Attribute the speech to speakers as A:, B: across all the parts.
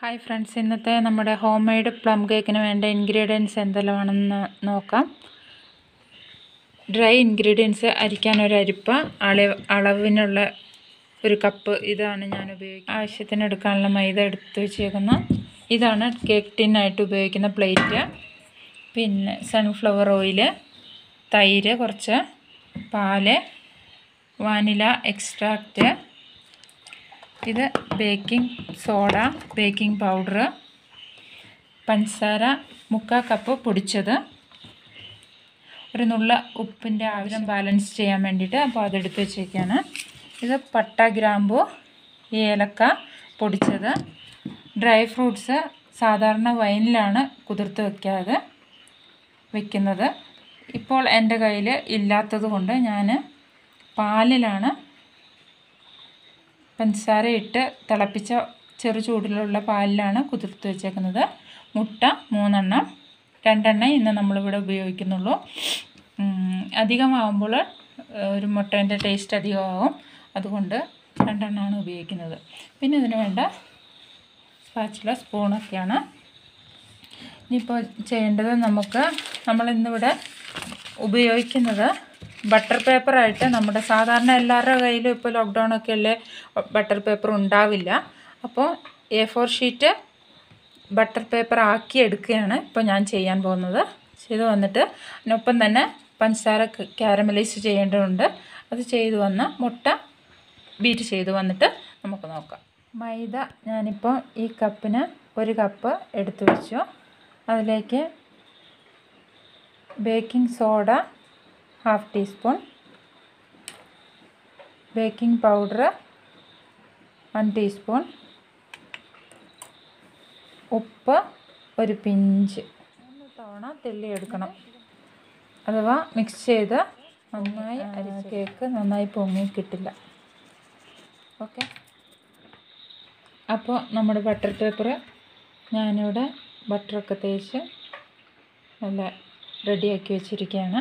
A: hi friends ഇന്നത്തെ നമ്മുടെ home made plum കേക്കിന് വേണ്ട ഇൻഗ്രീഡിയൻസ് എന്തെല്ലാമാണെന്ന് നോക്കാം ഡ്രൈ ഇൻഗ്രീഡിയൻസ് അരിക്കാൻ ഒരു അരിപ്പ അളവ് അളവിനുള്ള ഒരു കപ്പ് ഇതാണ് ഞാൻ ഉപയോഗിക്കുന്നത് ആവശ്യത്തിന് എടുക്കാനുള്ള മൈദ എടുത്ത് വെച്ചേക്കുന്ന ഇതാണ് കേക്ക് ടിന്നായിട്ട് ഉപയോഗിക്കുന്ന പ്ലേറ്റ് പിന്നെ സൺഫ്ലവർ ഓയില് തൈര് കുറച്ച് പാല് വാനില എക്സ്ട്രാക്റ്റ് ഇത് ബേക്കിംഗ് സോഡ ബേക്കിംഗ് പൗഡർ പഞ്ചസാര മുക്കാൽ കപ്പ് പൊടിച്ചത് ഒരു നുള്ള ഉപ്പിൻ്റെ ആവശ്യം ബാലൻസ് ചെയ്യാൻ വേണ്ടിയിട്ട് അപ്പോൾ അതെടുത്ത് വെച്ചേക്കാണ് ഇത് പട്ട ഗ്രാമ്പു ഏലക്ക പൊടിച്ചത് ഡ്രൈ ഫ്രൂട്ട്സ് സാധാരണ വൈനിലാണ് കുതിർത്ത് വയ്ക്കാതെ വെക്കുന്നത് ഇപ്പോൾ എൻ്റെ കയ്യിൽ ഇല്ലാത്തത് കൊണ്ട് ഞാൻ പാലിലാണ് പഞ്ചസാര ഇട്ട് തിളപ്പിച്ച ചെറു ചൂടിലുള്ള പാലിലാണ് കുതിർത്ത് വെച്ചേക്കുന്നത് മുട്ട മൂന്നെണ്ണം രണ്ടെണ്ണം ഇന്ന് നമ്മളിവിടെ ഉപയോഗിക്കുന്നുള്ളൂ അധികമാകുമ്പോൾ ഒരു മുട്ടേൻ്റെ ടേസ്റ്റ് അധികമാകും അതുകൊണ്ട് രണ്ടെണ്ണമാണ് ഉപയോഗിക്കുന്നത് പിന്നെ ഇതിന് വേണ്ട സ്പാച്ചുല സ്പൂണൊക്കെയാണ് ഇനിയിപ്പോൾ ചെയ്യേണ്ടത് നമുക്ക് നമ്മളിന്നിവിടെ ഉപയോഗിക്കുന്നത് ബട്ടർ പേപ്പറായിട്ട് നമ്മുടെ സാധാരണ എല്ലാവരുടെ കയ്യിലും ഇപ്പോൾ ലോക്ക്ഡൗൺ ഒക്കെ അല്ലേ ബട്ടർ പേപ്പർ ഉണ്ടാവില്ല അപ്പോൾ A four sheet butter paper ആക്കി എടുക്കുകയാണ് ഇപ്പോൾ ഞാൻ ചെയ്യാൻ പോകുന്നത് ചെയ്ത് വന്നിട്ട് അതിനൊപ്പം തന്നെ പഞ്ചസാര ക്യാരമലൈസ് ചെയ്യേണ്ടതുണ്ട് അത് ചെയ്ത് വന്ന് മുട്ട ബീറ്റ് ചെയ്ത് വന്നിട്ട് നമുക്ക് നോക്കാം മൈദ ഞാനിപ്പോൾ ഈ കപ്പിന് ഒരു കപ്പ് എടുത്തു വെച്ചു അതിലേക്ക് baking soda half teaspoon baking powder one teaspoon ഉപ്പ് ഒരു പിഞ്ച് മൂന്ന് തവണ തെള്ളിയെടുക്കണം അഥവാ മിക്സ് ചെയ്ത് നന്നായി കേക്ക് നന്നായി പൊങ്ങി കിട്ടില്ല ഓക്കെ അപ്പോൾ നമ്മുടെ ബട്ടർ പേപ്പർ ഞാനിവിടെ ബട്ടറൊക്കെ തേച്ച് നല്ല റെഡിയാക്കി വെച്ചിരിക്കുകയാണ്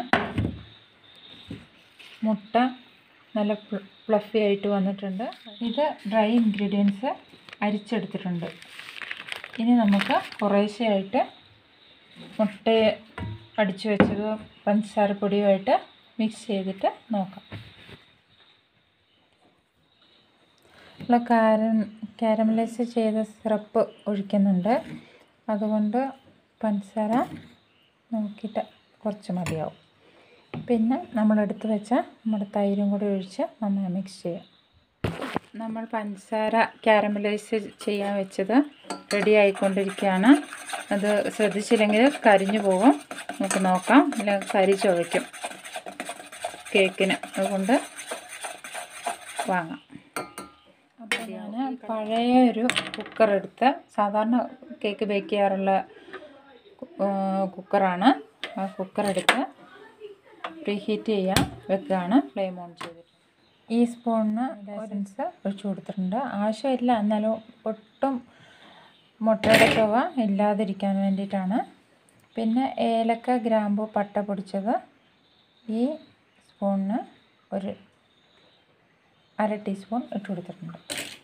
A: മുട്ട നല്ല ഫ്ലഫി ആയിട്ട് വന്നിട്ടുണ്ട് ഇത് ഡ്രൈ ഇൻഗ്രീഡിയൻസ് അരിച്ചെടുത്തിട്ടുണ്ട് ഇനി നമുക്ക് കുറേശ്ശെയായിട്ട് മുട്ട അടിച്ചു വെച്ചത് പഞ്ചസാരപ്പൊടിയുമായിട്ട് മിക്സ് ചെയ്തിട്ട് നോക്കാം നമ്മൾ കാരം കാരമലൈസ് ചെയ്ത സിറപ്പ് ഒഴിക്കുന്നുണ്ട് അതുകൊണ്ട് പഞ്ചസാര നോക്കിയിട്ട് കുറച്ച് മതിയാവും പിന്നെ നമ്മളെടുത്ത് വെച്ച നമ്മുടെ തൈരും കൂടി ഒഴിച്ച് നന്നായി മിക്സ് ചെയ്യാം നമ്മൾ പഞ്ചസാര കാരമലൈസ് ചെയ്യാൻ വെച്ചത് റെഡി ആയിക്കൊണ്ടിരിക്കുകയാണ് അത് ശ്രദ്ധിച്ചില്ലെങ്കിൽ കരിഞ്ഞു പോകും നമുക്ക് നോക്കാം അല്ലെങ്കിൽ കരി ചുവയ്ക്കും കേക്കിന് അതുകൊണ്ട് വാങ്ങാം അപ്പോൾ ഞാൻ പഴയ ഒരു കുക്കർ എടുത്ത് സാധാരണ കേക്ക് ബേക്ക് ചെയ്യാറുള്ള കുക്കറാണ് ആ കുക്കർ എടുത്ത് പ്രീഹീറ്റ് ചെയ്യാൻ വെക്കുകയാണ് ഫ്ലെയിം ഓൺ ചെയ്തിട്ട് ഈ സ്പൂണിന് എസൻസ് ഒഴിച്ചു കൊടുത്തിട്ടുണ്ട് ആവശ്യമില്ല എന്നാലും ഒട്ടും മുട്ടയുടെ ചുവ ഇല്ലാതിരിക്കാൻ വേണ്ടിയിട്ടാണ് പിന്നെ ഏലക്ക ഗ്രാമ്പു പട്ട പൊടിച്ചത് ഈ സ്പൂണിന് ഒരു അര ടീസ്പൂൺ ഇട്ട് കൊടുത്തിട്ടുണ്ട്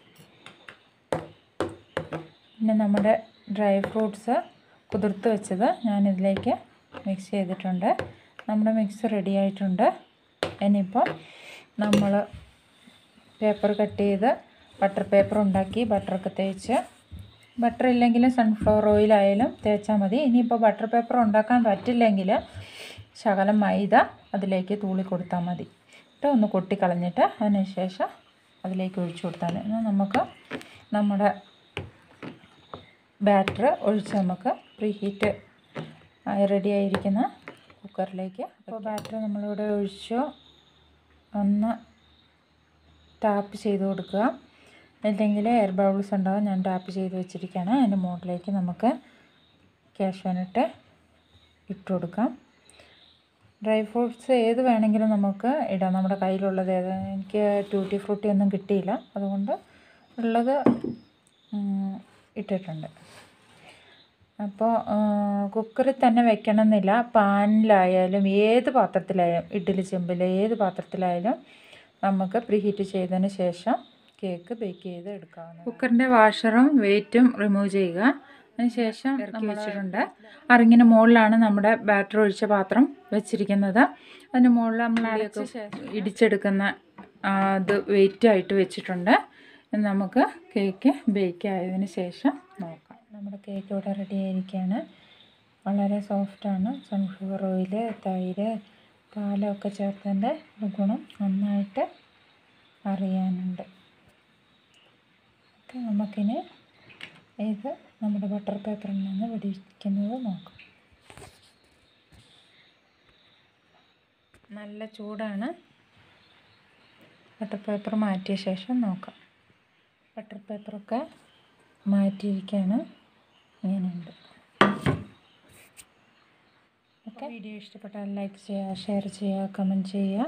A: പിന്നെ നമ്മുടെ ഡ്രൈ ഫ്രൂട്ട്സ് കുതിർത്ത് വെച്ചത് ഞാനിതിലേക്ക് മിക്സ് ചെയ്തിട്ടുണ്ട് നമ്മുടെ മിക്സ് റെഡി ആയിട്ടുണ്ട് ഇനിയിപ്പോൾ നമ്മൾ പേപ്പർ കട്ട് ചെയ്ത് ബട്ടർ പേപ്പർ ഉണ്ടാക്കി ബട്ടറൊക്കെ തേച്ച് ബട്ടർ ഇല്ലെങ്കിലും സൺഫ്ലവർ ഓയിലായാലും തേച്ചാൽ മതി ഇനിയിപ്പോൾ ബട്ടർ പേപ്പർ ഉണ്ടാക്കാൻ പറ്റില്ലെങ്കിൽ ശകലം മൈദ അതിലേക്ക് തൂളി കൊടുത്താൽ മതി എന്നിട്ട് ഒന്ന് കൊട്ടിക്കളഞ്ഞിട്ട് അതിന് ശേഷം അതിലേക്ക് ഒഴിച്ചു കൊടുത്താൽ മതി എന്നാൽ നമുക്ക് നമ്മുടെ ബാറ്റർ ഒഴിച്ച് നമുക്ക് പ്രീ ഹീറ്റ് റെഡി ആയിരിക്കുന്ന കുക്കറിലേക്ക് അപ്പോൾ ബാറ്റർ നമ്മളിവിടെ ഒഴിച്ചു ഒന്ന് ടാപ്പ് ചെയ്ത് കൊടുക്കുക അല്ലെങ്കിൽ എയർ ബൗൾസ് ഉണ്ടാവും ഞാൻ ടാപ്പ് ചെയ്ത് വെച്ചിരിക്കുകയാണ് അതിൻ്റെ മുകളിലേക്ക് നമുക്ക് ക്യാഷ്യൂനട്ട് ഇട്ട് കൊടുക്കാം ഡ്രൈ ഫ്രൂട്ട്സ് ഏത് വേണമെങ്കിലും നമുക്ക് ഇടാം നമ്മുടെ കയ്യിലുള്ളത് ഏത് എനിക്ക് ട്യൂട്ടി ഫ്രൂട്ടി ഒന്നും കിട്ടിയില്ല അതുകൊണ്ട് ഉള്ളത് ഇട്ടിട്ടുണ്ട് അപ്പോൾ കുക്കറിൽ തന്നെ വെക്കണമെന്നില്ല പാനിലായാലും ഏത് പാത്രത്തിലായാലും ഇഡ്ഡലി ചെമ്പിൽ ഏത് പാത്രത്തിലായാലും നമുക്ക് പ്രീഹീറ്റ് ചെയ്തതിന് ശേഷം കേക്ക് ബേക്ക് ചെയ്ത് എടുക്കാവുന്നത് കുക്കറിൻ്റെ വാഷറും വെയിറ്റും റിമൂവ് ചെയ്യുക അതിനുശേഷം ഇറക്കി വെച്ചിട്ടുണ്ട് അറിങ്ങിന് മുകളിലാണ് നമ്മുടെ ബാറ്റർ ഒഴിച്ച പാത്രം വെച്ചിരിക്കുന്നത് അതിന് മുകളിൽ നമ്മൾ അടച്ച് ഇടിച്ചെടുക്കുന്ന ആ, ഇത് വെയിറ്റായിട്ട് വെച്ചിട്ടുണ്ട് ഇനി നമുക്ക് കേക്ക് ബേക്ക് ആയതിന് ശേഷം നോക്കാം നമ്മുടെ കേക്ക് ഇവിടെ റെഡി ആയിരിക്കുകയാണ് വളരെ സോഫ്റ്റാണ് സൺഫ്ലവർ ഓയിൽ തൈര് പാലൊക്കെ ചേർത്തതിൻ്റെ ഗുണം നന്നായിട്ട് അറിയാനുണ്ട് ഓക്കെ നമുക്കിനി ഇത് നമ്മുടെ ബട്ടർ പേപ്പറിൽ നിന്ന് പിടിക്കുന്നത് നോക്കാം നല്ല ചൂടാണ് ബട്ടർ പേപ്പർ മാറ്റിയ ശേഷം നോക്കാം ബട്ടർ പേപ്പറൊക്കെ മാറ്റിയിരിക്കുകയാണ് ഇങ്ങനെയുണ്ട് ഓക്കെ വീഡിയോ ഇഷ്ടപ്പെട്ടാൽ ലൈക്ക് ചെയ്യുക ഷെയർ ചെയ്യുക കമൻറ്റ് ചെയ്യുക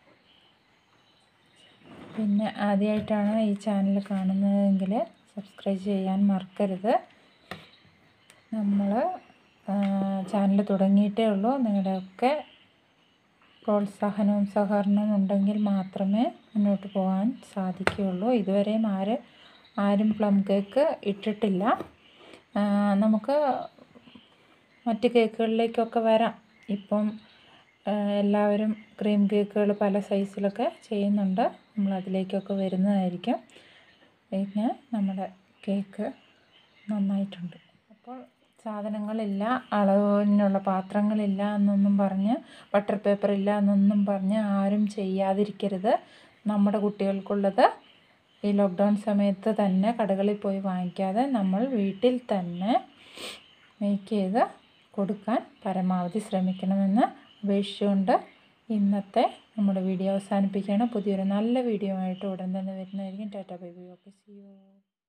A: പിന്നെ ആദ്യമായിട്ടാണ് ഈ ചാനൽ കാണുന്നതെങ്കിൽ സബ്സ്ക്രൈബ് ചെയ്യാൻ മറക്കരുത് നമ്മൾ ചാനൽ തുടങ്ങിയിട്ടേ ഉള്ളൂ നിങ്ങളുടെയൊക്കെ പ്രോത്സാഹനവും സഹകരണവും ഉണ്ടെങ്കിൽ മാത്രമേ മുന്നോട്ട് പോകാൻ സാധിക്കുകയുള്ളൂ ഇതുവരെയും ആര് ആരും പ്ലം കേക്ക് ഇട്ടിട്ടില്ല ആ, നമുക്ക് മറ്റ് കേക്കുകളിലേക്കൊക്കെ വരാം ഇപ്പം ആ, എല്ലാവരും ക്രീം കേക്കുകൾ പല സൈസിലൊക്കെ ചെയ്യുന്നുണ്ട് നമ്മൾ അതിലേക്കൊക്കെ വരുന്നതായിരിക്കും പിന്നെ നമ്മുടെ കേക്ക് നന്നായിട്ടുണ്ട് അപ്പോൾ സാധനങ്ങളില്ല അളവിനുള്ള പാത്രങ്ങളില്ല എന്നൊന്നും പറഞ്ഞ് ബട്ടർ പേപ്പർ ഇല്ല എന്നൊന്നും പറഞ്ഞ് ആരും ചെയ്യാതിരിക്കരുത് നമ്മുടെ കുട്ടികൾക്കുള്ളത് ഈ ലോക്ക്ഡൗൺ സമയത്ത് തന്നെ കടകളിൽ പോയി വാങ്ങിക്കാതെ നമ്മൾ വീട്ടിൽ തന്നെ മേക്ക് ചെയ്ത് കൊടുക്കാൻ പരമാവധി ശ്രമിക്കണമെന്ന് അപേക്ഷിച്ചുകൊണ്ട് ഇന്നത്തെ നമ്മുടെ വീഡിയോ അവസാനിപ്പിക്കുകയാണ് പുതിയൊരു നല്ല വീഡിയോ ആയിട്ട് ഉടൻ തന്നെ വരുന്നതായിരിക്കും tata bye bye okay see U